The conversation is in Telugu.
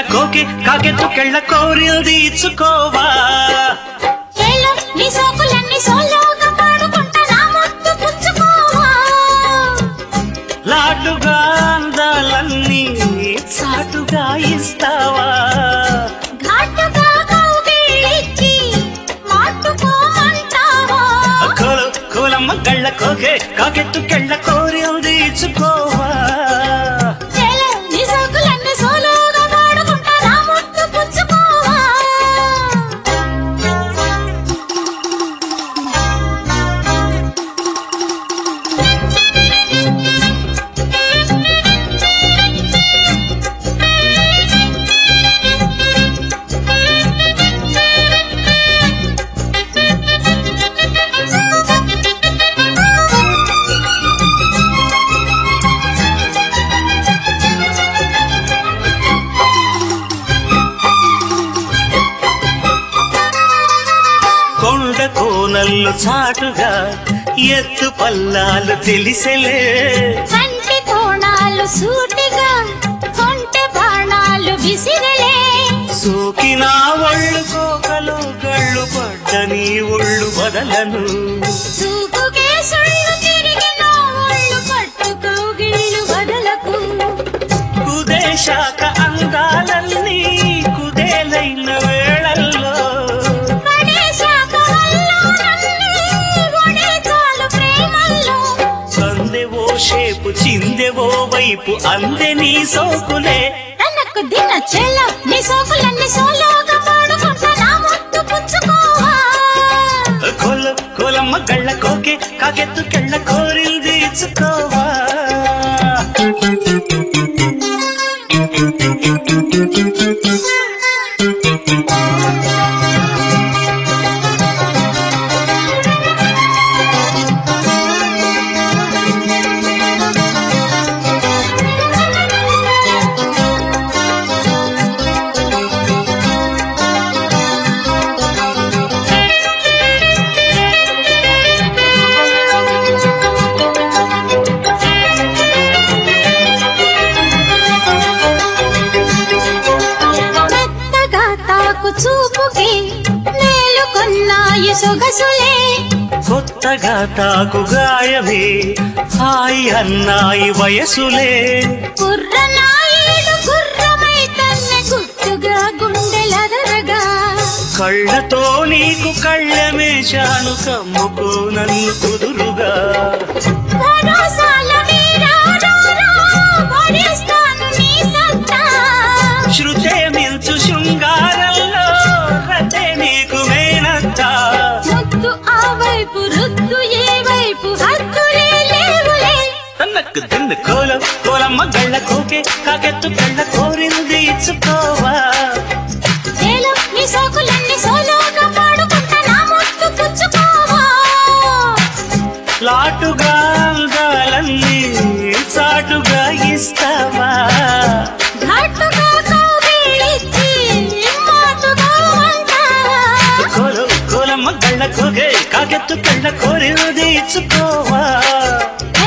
కోకి కాకెత్తుకెళ్ళ కోరిల్ తీర్చుకోవా చేలో నీ సోకులన్నీ సోలోగా పాడుకుంటా నా ముద్దు పుచ్చుకోవా లాటుగా అందాలన్నీ చాటుగా ఇస్తావా ఘాటుగా కౌగిలించి మాటుకోమంటావా కోలు కోలమ్మ గళ్ళ కోకే కాకెత్తుకెళ్ళ కోరిల్ తీర్చుకోవా చేలో నీ సోకులన్నీ సోలోగా పాడుకుంటా నా ముద్దు పుచ్చుకోవా కొండ కోనల్లు చాటుగా ఎత్తు పల్లాలు తెలిసెలే కంటి కోణాలు సూటిగా కొంటె బాణాలు విసిరలే సోకిన ఒళ్ళు కోకలు గళ్ళు పడ్డ నీ ఒళ్ళు వదలను చూపుకే సుళ్ళు తిరిగిన ఒళ్ళు పట్టుకో గిళ్ళు వదలకు కుదేశాక అందాలన్నీ కుదేలైన వేళల్లో పడేశాక వల్లోనన్నీ ఒడే చాలు ప్రేమల్లో సందెవో షేపు చిందెవో వైపు అందే నీ సోకులే తనకు దిన చెల్ల నీ సోకులన్నీ సోలోగా పాడుకుంటా నా ముద్దు పుచ్చుకోవా కొల కొలమ్మ గళ్ళ కోకే కాకెత్తు కెళ్ళ కోరిల్ తీర్చుకోవా మెత్తగా తాకు చూపుకి మేలుకొన్నాయి సొగసులే కొత్తగా తాకు గాయమే హాయి అన్నాయి వయసులే కుర్రనాయుడు గుర్రమై తన్నే గుట్టుగా గుండెలదరగా కళ్ళతో నీకు కళ్ళమేశాను కమ్ముకో నన్ను కుదురుగా భరోసాల వీరారారా, వరిస్తాను నీ సత్తా. శృతే మిల్చు శృంగారంలో రతే నీకు మేనత్తా ముద్దు ఆ వైపు రుద్దు ఏ వైపు హద్దులే లేవులే తన్నకు తిన్న కోల కోలమ్మ గళ్ళ కోకే కాకెత్తు కళ్ళ కోరింది ఇచ్చుకోవా చేలో నీ సోకులన్నీ సోలోగా పాడుకుంటా నా ముద్దు పుచ్చుకోవా లాటుగా అందాలన్నీ చాటుగా ఇస్తావా ఘాటుగా కౌగిలించి మాటుగా అంటావా కోలు కోలమ్మ గళ్ళ కోకే కాకెత్తు కళ్ళ కోరింది ఇచ్చుకోవా